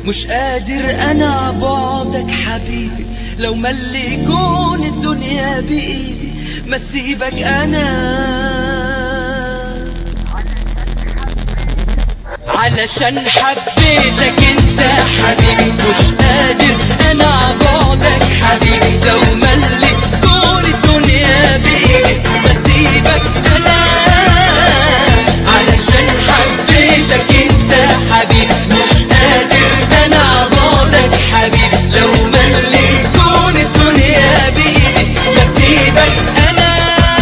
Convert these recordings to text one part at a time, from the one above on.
مش قادر انا بعدك حبيبي لو ملي يكون الدنيا بايدي ما سيبك انا علشان حبيتك انت حبيبي مش قادر انا بعدك حبيبي لو ملي كون الدنيا بايدي بسيبك انا علشان حبيتك انت حبيبي مش قادر انا بعدك حبيبي لو ملي كون الدنيا بايدي بسيبك انا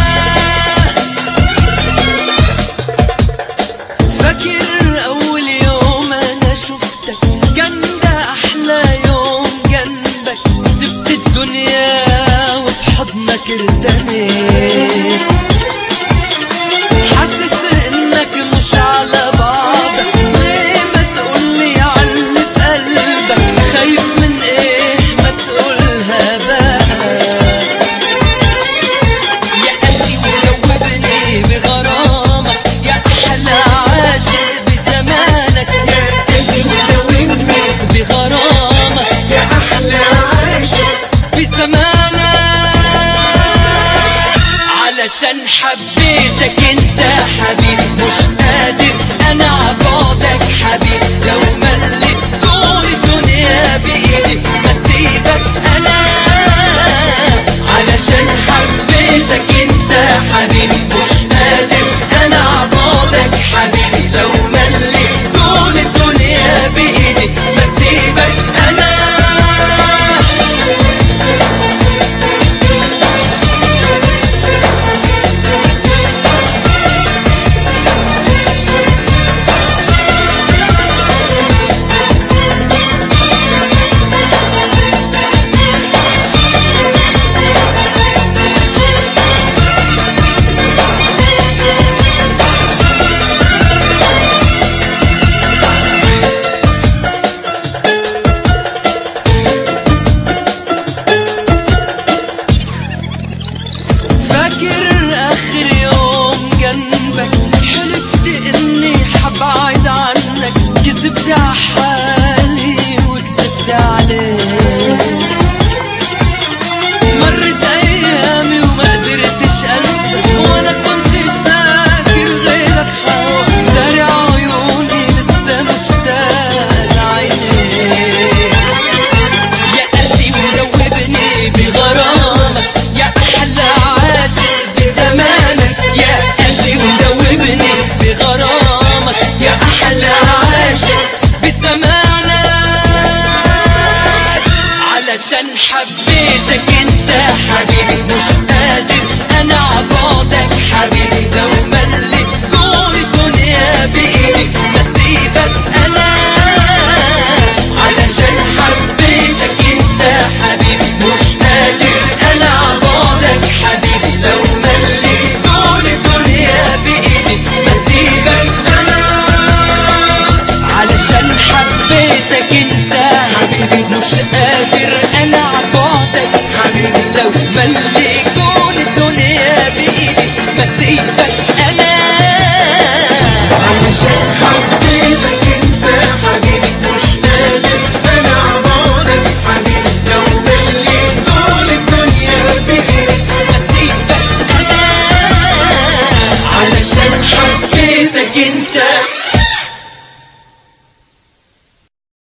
فاكر اول يوم انا شفتك كان ده احلى يوم جنبك سبت الدنيا وفي حضنك ارتنيت حاسس انك مش على بعضك ليه ما تقولي علي في قلبك خايف من ايه ما تقولها بقى يا قلبي ودوبني بغرامك يا احلى عاشق بزمانك يا قلبي ودوبني بغرامك يا احلى عاشق بزمانك علشان حبيتك انت حبيبي مش قادر انا بعدك حبيبي لو مليت طول الدنيا بايدي بسيبك انا علشان حبيتك انت حبيبي مش قادر انا بعدك حبيبي لو مليت طول الدنيا بايدي بسيبك انا فاكر اخر يوم جنبك حلفت اني حبعد عنك كذبت على حالي وكذبت عليك مرت ايامي وما قدرتش انسى وانا كنت فاكر غيرك هوا داري عيوني لسه مشتاق لعينيك يا قلبي ودوبني بغرامك يا احلى عاشق بزمانك يا قلبي ودوبني بغرامك يا احلى عاشق بزمانك علشان حبيت